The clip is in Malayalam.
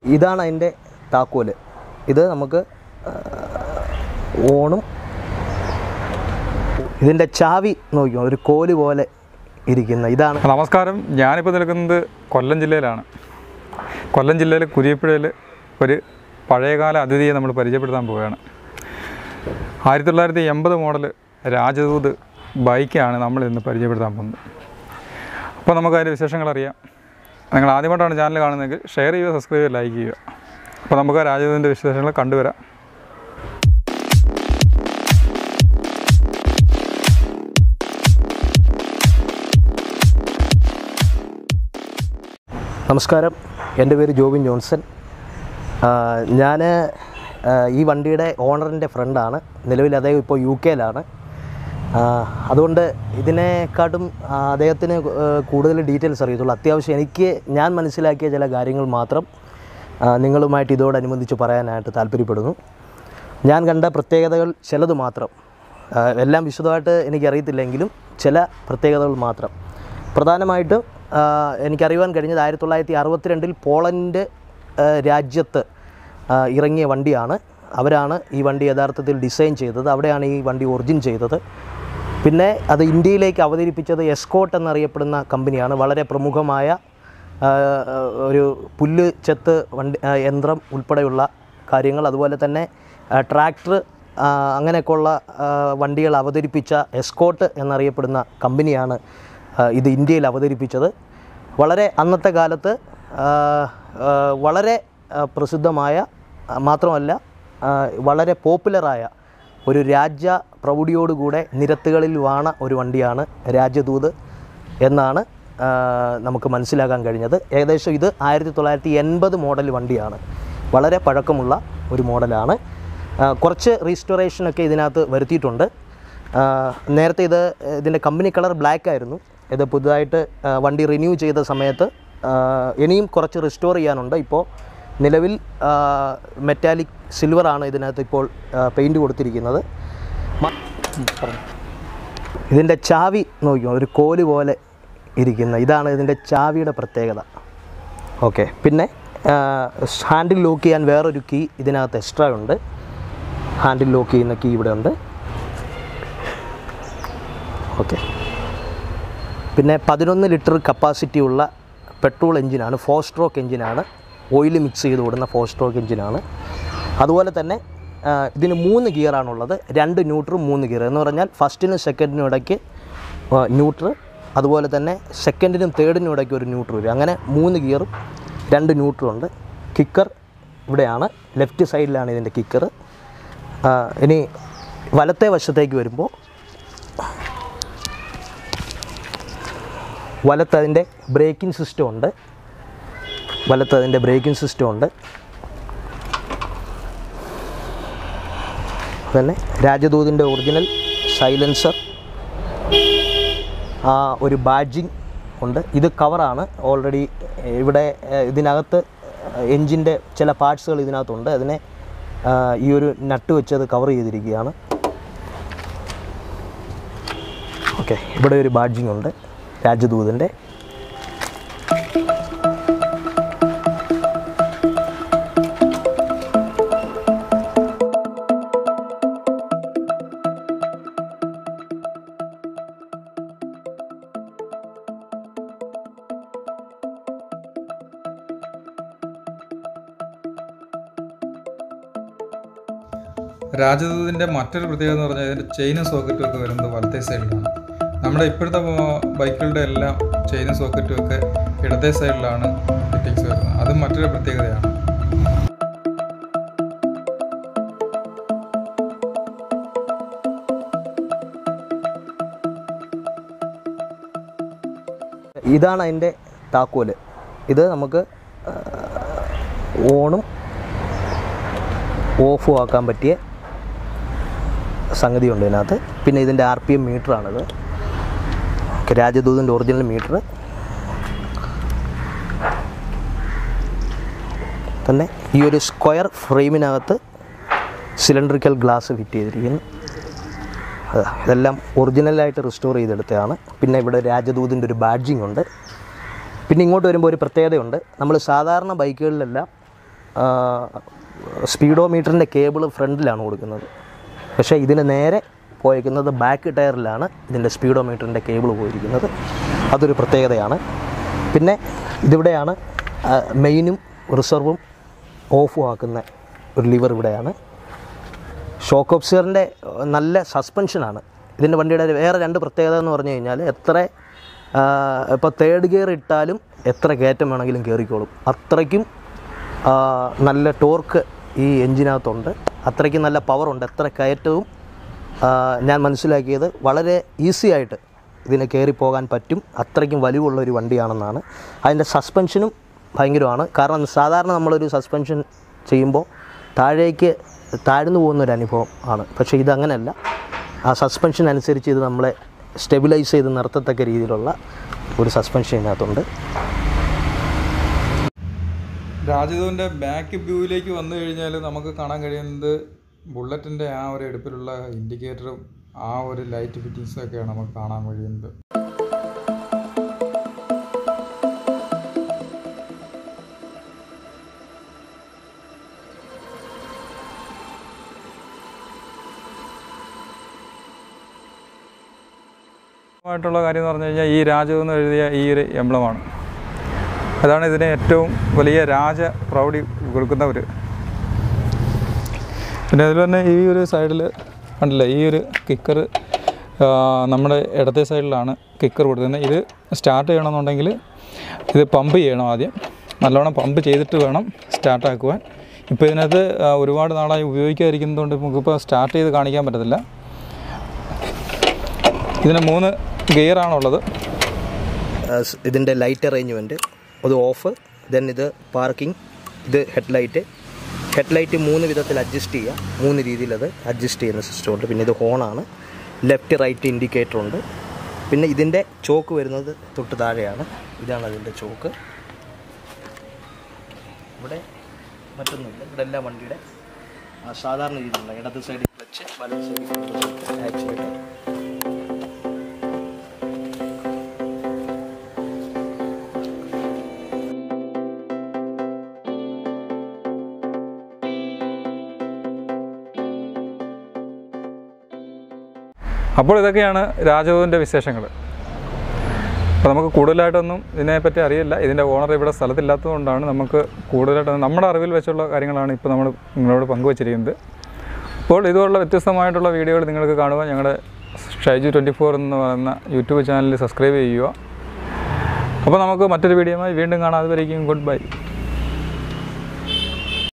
ഇതാണ് അതിൻ്റെ താക്കോല് ഇത് നമുക്ക് ആ, ഓണും ഇതിൻ്റെ ചാവി നോക്കിയോ ഒരു കോല് പോലെ ഇരിക്കുന്ന ഇതാണ് നമസ്കാരം ഞാനിപ്പോൾ നിൽക്കുന്നത് കൊല്ലം ജില്ലയിലാണ് കൊല്ലം ജില്ലയിൽ കുരിയപ്പുഴയിൽ ഒരു പഴയകാല അതിഥിയെ നമ്മൾ പരിചയപ്പെടുത്താൻ പോവുകയാണ് ആയിരത്തി തൊള്ളായിരത്തി എൺപത് മോഡൽ രാജദൂത് ബൈക്കാണ് നമ്മൾ ഇന്ന് പരിചയപ്പെടുത്താൻ പോകുന്നത് അപ്പോൾ നമുക്ക് അതിൻ്റെ വിശേഷങ്ങൾ അറിയാം നിങ്ങൾ ആദ്യമായിട്ടാണ് ചാനൽ കാണുന്നതെങ്കിൽ ഷെയർ ചെയ്യുക സബ്സ്ക്രൈബ് ചെയ്യുക ലൈക്ക് ചെയ്യുക അപ്പോൾ നമുക്ക് ആ രാജദൂതിൻ്റെ വിശേഷങ്ങൾ കണ്ടുവരാം നമസ്കാരം എൻ്റെ പേര് ജോബിൻ ജോൺസൺ ഞാൻ ഈ വണ്ടിയുടെ ഓണറിൻ്റെ ഫ്രണ്ടാണ് നിലവിൽ അദ്ദേഹം ഇപ്പോൾ യു കെയിലാണ് അതുകൊണ്ട് ഇതിനെക്കാട്ടും ആ, അദ്ദേഹത്തിന് ആ, കൂടുതൽ ഡീറ്റെയിൽസ് അറിയത്തുള്ളൂ അത്യാവശ്യം എനിക്ക് ഞാൻ മനസ്സിലാക്കിയ ചില കാര്യങ്ങൾ മാത്രം ആ, നിങ്ങളുമായിട്ട് ഇതോടനുബന്ധിച്ച് പറയാനായിട്ട് താല്പര്യപ്പെടുന്നു ഞാൻ കണ്ട പ്രത്യേകതകൾ ചിലത് മാത്രം ആ, എല്ലാം വിശദമായിട്ട് എനിക്കറിയത്തില്ലെങ്കിലും ചില പ്രത്യേകതകൾ മാത്രം പ്രധാനമായിട്ടും ആ, എനിക്കറിയുവാൻ കഴിഞ്ഞത് ആയിരത്തി തൊള്ളായിരത്തി അറുപത്തിരണ്ടിൽ പോളണ്ട് ആ, രാജ്യത്ത് ആ, ഇറങ്ങിയ വണ്ടിയാണ് അവരാണ് ഈ വണ്ടി യഥാർത്ഥത്തിൽ ഡിസൈൻ ചെയ്തത് അവിടെയാണ് ഈ വണ്ടി ഒറിജിൻ ചെയ്തത് പിന്നെ അത് ഇന്ത്യയിലേക്ക് അവതരിപ്പിച്ചത് എസ്കോട്ട് എന്നറിയപ്പെടുന്ന കമ്പനിയാണ് വളരെ പ്രമുഖമായ ആ, ഒരു പുല്ല് ചെത്ത് വണ്ടി ആ, യന്ത്രം ഉൾപ്പെടെയുള്ള കാര്യങ്ങൾ അതുപോലെ തന്നെ ട്രാക്ടർ അങ്ങനെയൊക്കെയുള്ള ആ, വണ്ടികൾ അവതരിപ്പിച്ച എസ്കോട്ട് എന്നറിയപ്പെടുന്ന കമ്പനിയാണ് ആ, ഇത് ഇന്ത്യയിൽ അവതരിപ്പിച്ചത് വളരെ അന്നത്തെ കാലത്ത് ആ, ആ, വളരെ ആ, പ്രസിദ്ധമായ ആ, മാത്രമല്ല ആ, വളരെ പോപ്പുലറായ ഒരു രാജ്യ പ്രൗഢിയോടുകൂടെ നിരത്തുകളിൽ വാണ ഒരു വണ്ടിയാണ് രാജ്യദൂത് എന്നാണ് ആ, നമുക്ക് മനസ്സിലാക്കാൻ കഴിഞ്ഞത് ഏകദേശം ഇത് ആയിരത്തി തൊള്ളായിരത്തി എൺപത് മോഡൽ വണ്ടിയാണ് വളരെ പഴക്കമുള്ള ഒരു മോഡലാണ് ആ, കുറച്ച് റീസ്റ്റോറേഷനൊക്കെ ഇതിനകത്ത് വരുത്തിയിട്ടുണ്ട് ആ, നേരത്തെ ഇത് ഇതിൻ്റെ കമ്പനി കളർ ബ്ലാക്ക് ആയിരുന്നു ഇത് പുതുതായിട്ട് ആ, വണ്ടി റിന്യൂ ചെയ്ത സമയത്ത് ആ, ഇനിയും കുറച്ച് റിസ്റ്റോർ ചെയ്യാനുണ്ട് ഇപ്പോൾ നിലവിൽ മെറ്റാലിക് സിൽവറാണ് ഇതിനകത്ത് ഇപ്പോൾ പെയിൻറ് കൊടുത്തിരിക്കുന്നത് മ- ഇതിൻ്റെ ചാവി നോക്കിയോ ഒരു കോല് പോലെ ഇരിക്കുന്ന ഇതാണ് ഇതിൻ്റെ ചാവിയുടെ പ്രത്യേകത ഓക്കെ പിന്നെ ഹാൻഡിൽ ലോക്ക് ചെയ്യാൻ വേറൊരു കീ ഇതിനകത്ത് എക്സ്ട്രാ ഉണ്ട് ഹാൻഡിൽ ലോക്ക് ചെയ്യുന്ന കീ ഇവിടെ ഉണ്ട് ഓക്കെ പിന്നെ പതിനൊന്ന് ലിറ്റർ കപ്പാസിറ്റി ഉള്ള പെട്രോൾ എഞ്ചിനാണ് ഫോർ സ്ട്രോക്ക് എഞ്ചിനാണ് ഓയിൽ മിക്സ് ചെയ്ത് ഓടുന്ന ഫോർ സ്ട്രോക്ക് എഞ്ചിനാണ് അതുപോലെ തന്നെ ആ, ഇതിന് മൂന്ന് ഗിയറാണുള്ളത് രണ്ട് ന്യൂട്രും മൂന്ന് ഗിയർ എന്ന് പറഞ്ഞാൽ ഫസ്റ്റിനും സെക്കൻഡിനും ഇടയ്ക്ക് ന്യൂട്ര് അതുപോലെ തന്നെ സെക്കൻഡിനും തേർഡിനും ഇടയ്ക്ക് ഒരു ന്യൂട്ര് വരും അങ്ങനെ മൂന്ന് ഗിയറും രണ്ട് ന്യൂട്രും ഉണ്ട് കിക്കർ ഇവിടെയാണ് ലെഫ്റ്റ് സൈഡിലാണ് ഇതിൻ്റെ കിക്കർ ഇനി വലത്തെ വശത്തേക്ക് വരുമ്പോൾ വലത്ത് അതിൻ്റെ ബ്രേക്കിംഗ് സിസ്റ്റം ഉണ്ട് വലത്ത് അതിൻ്റെ ബ്രേക്കിംഗ് സിസ്റ്റം ഉണ്ട് തന്നെ രാജദൂതിൻ്റെ ഒറിജിനൽ സൈലൻസർ ആ ഒരു ബാഡ്ജിങ് ഉണ്ട് ഇത് കവറാണ് ഓൾറെഡി ഇവിടെ ഏഹ്, ഇതിനകത്ത് എൻജിൻ്റെ ചില പാർട്സുകൾ ഇതിനകത്തുണ്ട് അതിനെ ആ, ഈ ഒരു നട്ട് വെച്ച് അത് കവർ ചെയ്തിരിക്കുകയാണ് ഓക്കെ ഇവിടെ ഒരു ബാഡ്ജിങ് ഉണ്ട് രാജദൂതിൻ്റെ രാജദൂതിൻ്റെ മറ്റൊരു പ്രത്യേകത എന്ന് പറഞ്ഞാൽ ഇതിൻ്റെ ചെയിനും സോക്കറ്റും ഒക്കെ വരുന്നത് വലത്തെ സൈഡിലാണ് നമ്മുടെ ഇപ്പോഴത്തെ ബോ- ബൈക്കുകളുടെ എല്ലാം ചെയിനും സോക്കറ്റും ഒക്കെ ഇടത്തെ സൈഡിലാണ് ഫിറ്റിങ്സ് വരുന്നത് അതും മറ്റൊരു പ്രത്യേകതയാണ് ഇതാണ് അതിൻ്റെ താക്കോല് ഇത് നമുക്ക് ആ, ഓണും ഓഫും ആക്കാൻ പറ്റിയ സംഗതിയുണ്ട് ഇതിനകത്ത് പിന്നെ ഇതിൻ്റെ ആർ പി എം മീറ്ററാണിത് ഓക്കെ രാജദൂതിൻ്റെ ഒറിജിനൽ മീറ്റർ തന്നെ ഈ ഒരു സ്ക്വയർ ഫ്രെയിമിനകത്ത് സിലിണ്ടറിക്കൽ ഗ്ലാസ് ഫിറ്റ് ചെയ്തിരിക്കുന്നു അതാ ഇതെല്ലാം ഒറിജിനലായിട്ട് റിസ്റ്റോർ ചെയ്തെടുത്തതാണ് പിന്നെ ഇവിടെ രാജദൂതിൻ്റെ ഒരു ബാഡ്ജിങ് ഉണ്ട് പിന്നെ ഇങ്ങോട്ട് വരുമ്പോൾ ഒരു പ്രത്യേകതയുണ്ട് നമ്മൾ സാധാരണ ബൈക്കുകളിലെല്ലാം സ്പീഡോ മീറ്ററിൻ്റെ കേബിൾ ഫ്രണ്ടിലാണ് കൊടുക്കുന്നത് പക്ഷേ ഇതിന് നേരെ പോയിരിക്കുന്നത് ബാക്ക് ടയറിലാണ് ഇതിൻ്റെ സ്പീഡോ മീറ്ററിൻ്റെ കേബിൾ പോയിരിക്കുന്നത് അതൊരു പ്രത്യേകതയാണ് പിന്നെ ഇതിവിടെയാണ് മെയിനും റിസർവും ഓഫും ആക്കുന്ന ഒരു ലിവർ ഇവിടെയാണ് ഷോക്ക് ഓബ്സറിൻ്റെ നല്ല സസ്പെൻഷനാണ് ഇതിൻ്റെ വണ്ടിയുടെ വേറെ രണ്ട് പ്രത്യേകത എന്ന് പറഞ്ഞു കഴിഞ്ഞാൽ എത്ര ഇപ്പോൾ തേർഡ് ഗിയർ ഇട്ടാലും എത്ര കയറ്റം വേണമെങ്കിലും കയറിക്കോളും അത്രയ്ക്കും ആ, നല്ല ടോർക്ക് ഈ എഞ്ചിനകത്തുണ്ട് അത്രയ്ക്കും നല്ല പവറുണ്ട് എത്ര കയറ്റവും ആ, ഞാൻ മനസ്സിലാക്കിയത് വളരെ ഈസി ആയിട്ട് ഇതിന് കയറി പോകാൻ പറ്റും അത്രയ്ക്കും വലിവുള്ള ഒരു വണ്ടിയാണെന്നാണ് അതിൻ്റെ സസ്പെൻഷനും ഭയങ്കരമാണ് കാരണം സാധാരണ നമ്മളൊരു സസ്പെൻഷൻ ചെയ്യുമ്പോൾ താഴേക്ക് താഴ്ന്നു പോകുന്ന ഒരു അനുഭവം ആണ് പക്ഷേ ഇതങ്ങനെയല്ല ആ സസ്പെൻഷൻ അനുസരിച്ച് ഇത് നമ്മളെ സ്റ്റെബിലൈസ് ചെയ്ത് നിർത്തത്തക്ക രീതിയിലുള്ള ഒരു സസ്പെൻഷൻ ഇതിനകത്തുണ്ട് രാജധുവിൻ്റെ ബാക്ക് വ്യൂവിലേക്ക് വന്നു കഴിഞ്ഞാൽ നമുക്ക് കാണാൻ കഴിയുന്നത് ബുള്ളറ്റിൻ്റെ ആ ഒരു എടുപ്പിലുള്ള ഇൻഡിക്കേറ്ററും ആ ഒരു ലൈറ്റ് ഫിറ്റിങ്സും ഒക്കെയാണ് നമുക്ക് കാണാൻ കഴിയുന്നത് ആയിട്ടുള്ള കാര്യം എന്ന് പറഞ്ഞു കഴിഞ്ഞാൽ ഈ രാജു എന്ന് എഴുതിയ ഈ ഒരു എംബ്ലമാണ് അതാണ് ഇതിന് ഏറ്റവും വലിയ രാജ പ്രൗഢി കൊടുക്കുന്ന ഒരു പിന്നെ അതിൽ തന്നെ ഈ ഒരു സൈഡിൽ കണ്ടില്ല ഈ ഒരു കിക്കർ നമ്മുടെ ഇടത്തെ സൈഡിലാണ് കിക്കർ കൊടുക്കുന്നത് ഇത് സ്റ്റാർട്ട് ചെയ്യണമെന്നുണ്ടെങ്കിൽ ഇത് പമ്പ് ചെയ്യണം ആദ്യം നല്ലോണം പമ്പ് ചെയ്തിട്ട് വേണം സ്റ്റാർട്ട് ആക്കുവാൻ ഇപ്പോൾ ഇതിനകത്ത് ആ, ഒരുപാട് നാളായി ഉപയോഗിക്കാതിരിക്കുന്നതുകൊണ്ട് നമുക്കിപ്പോൾ സ്റ്റാർട്ട് ചെയ്ത് കാണിക്കാൻ പറ്റത്തില്ല ഇതിന് മൂന്ന് ഗിയറാണുള്ളത് ഇതിൻ്റെ ലൈറ്റ് അറേഞ്ച്മെൻറ്റ് അത് ഓഫ് ദെൻ ഇത് പാർക്കിംഗ് ഇത് ഹെഡ്ലൈറ്റ് ഹെഡ്ലൈറ്റ് മൂന്ന് വിധത്തിൽ അഡ്ജസ്റ്റ് ചെയ്യാം മൂന്ന് രീതിയിൽ അത് അഡ്ജസ്റ്റ് ചെയ്യുന്ന സിസ്റ്റം ഉണ്ട് പിന്നെ ഇത് ഹോണാണ് ലെഫ്റ്റ് റൈറ്റ് ഇൻഡിക്കേറ്റർ ഉണ്ട് പിന്നെ ഇതിൻ്റെ ചോക്ക് വരുന്നത് തൊട്ട് താഴെയാണ് ഇതാണ് അതിൻ്റെ ചോക്ക് ഇവിടെ മറ്റൊന്നുമില്ല ഇവിടെ എല്ലാ വണ്ടിയുടെ ആ, സാധാരണ രീതിയിലുള്ള ഇടത് സൈഡിൽ ക്ലച്ച് വലത് സൈഡിൽ ആക്സിലേറ്റർ അപ്പോൾ ഇതൊക്കെയാണ് രാജഭവൻ്റെ വിശേഷങ്ങൾ അപ്പോൾ നമുക്ക് കൂടുതലായിട്ടൊന്നും ഇതിനെപ്പറ്റി അറിയില്ല ഇതിൻ്റെ ഓണർ ഇവിടെ സ്ഥലത്തില്ലാത്തതുകൊണ്ടാണ് നമുക്ക് കൂടുതലായിട്ട് നമ്മുടെ അറിവിൽ വെച്ചുള്ള കാര്യങ്ങളാണ് ഇപ്പോൾ നമ്മൾ നിങ്ങളോട് പങ്കുവച്ചിരിക്കുന്നത് അപ്പോൾ ഇതുപോലുള്ള വ്യത്യസ്തമായിട്ടുള്ള വീഡിയോകൾ നിങ്ങൾക്ക് കാണുവാൻ ഞങ്ങളുടെ ഷൈജു ട്വൻറ്റി ഫോർ എന്ന് പറയുന്ന യൂട്യൂബ് ചാനൽ സബ്സ്ക്രൈബ് ചെയ്യുക അപ്പോൾ നമുക്ക് മറ്റൊരു വീഡിയോയുമായി വീണ്ടും കാണാം അതുവരേക്കും ഗുഡ് ബൈ